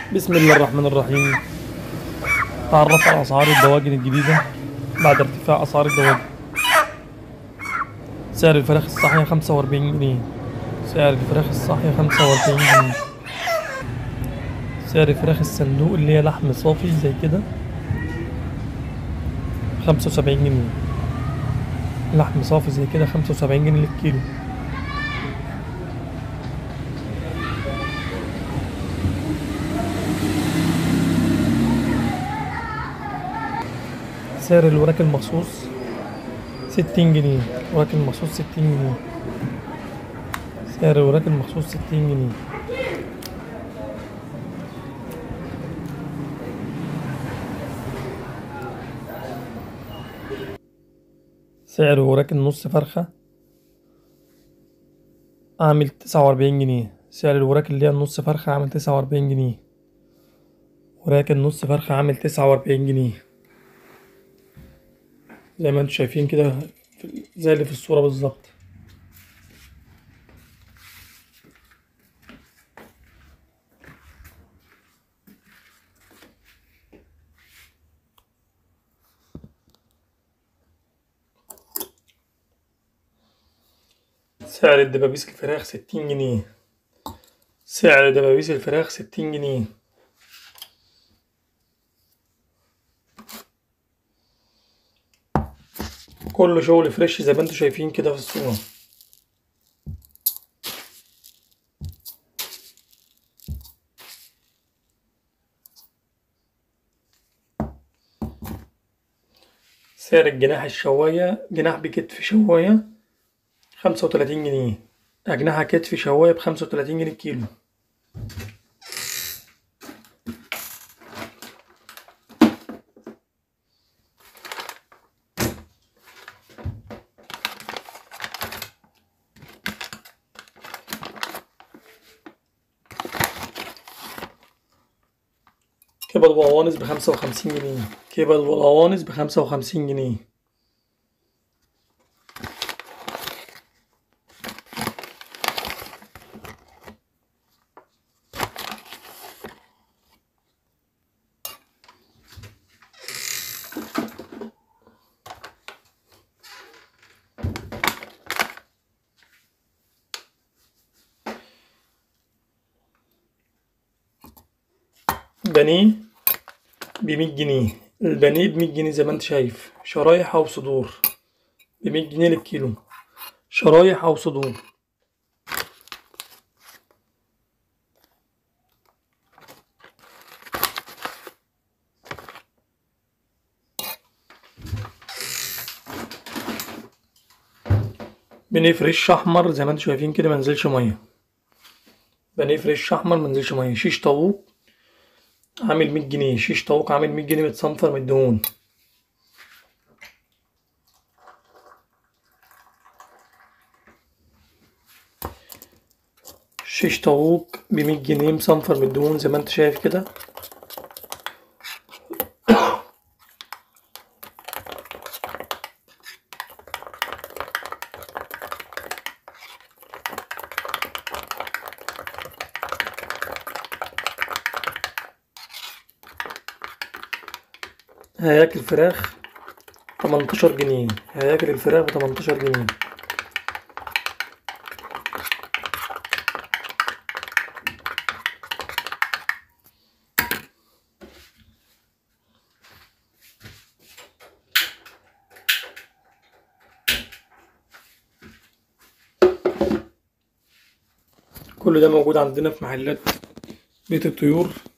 بسم الله الرحمن الرحيم تعرف على أسعار الدواجن الجديدة بعد ارتفاع أسعار الدواجن سعر الفراخ الصحية خمسة وأربعين جنيه سعر الفراخ الصحية خمسة وأربعين جنيه سعر فراخ الصندوق اللي هي لحم صافي زي كده خمسة وسبعين جنيه لحم صافي زي كده خمسة وسبعين جنيه للكيلو سعر الوراك المخصوص ستين جنيه وراك المخصوص ستين جنيه سعر الوراك المخصوص ستين جنيه سعر وراك النص فرخة عامل تسعة وأربعين جنيه سعر الوراك اللي هي النص فرخة عامل تسعة وأربعين جنيه وراك النص فرخة عامل تسعة وأربعين جنيه زي ما انتم شايفين كده في- زي اللي في الصورة بالظبط سعر الدبابيس الفراخ ستين جنيه سعر دبابيس الفراخ ستين جنيه كله شغل فريش زي ما انتم شايفين كده في الصورة سعر الجناح الشواية جناح بكتف شواية خمسة وتلاتين جنيه أجنحة كتف شواية بخمسة وتلاتين جنيه الكيلو كبد وقوانص بخمسة وخمسين جنيه كبد والقوانص بخمسة وخمسين جنيه بانيه بمية جنيه البانيه بمية جنيه زي ما انت شايف شرايح أو صدور بمية جنيه للكيلو شرايح أو صدور بانيه فريش أحمر زي ما انتم شايفين كده منزلش مية بانيه فريش أحمر منزلش مية شيش طاووق عامل مية جنيه شيش طاووق عامل مية جنيه متصنفر من الدهون شيش طاووق بمية جنيه مصنفر من الدهون زي ما انت شايف كده هياكل فراخ تمنتاشر جنيه هياكل الفراخ بتمنتاشر جنيه كل ده موجود عندنا في محلات بيت الطيور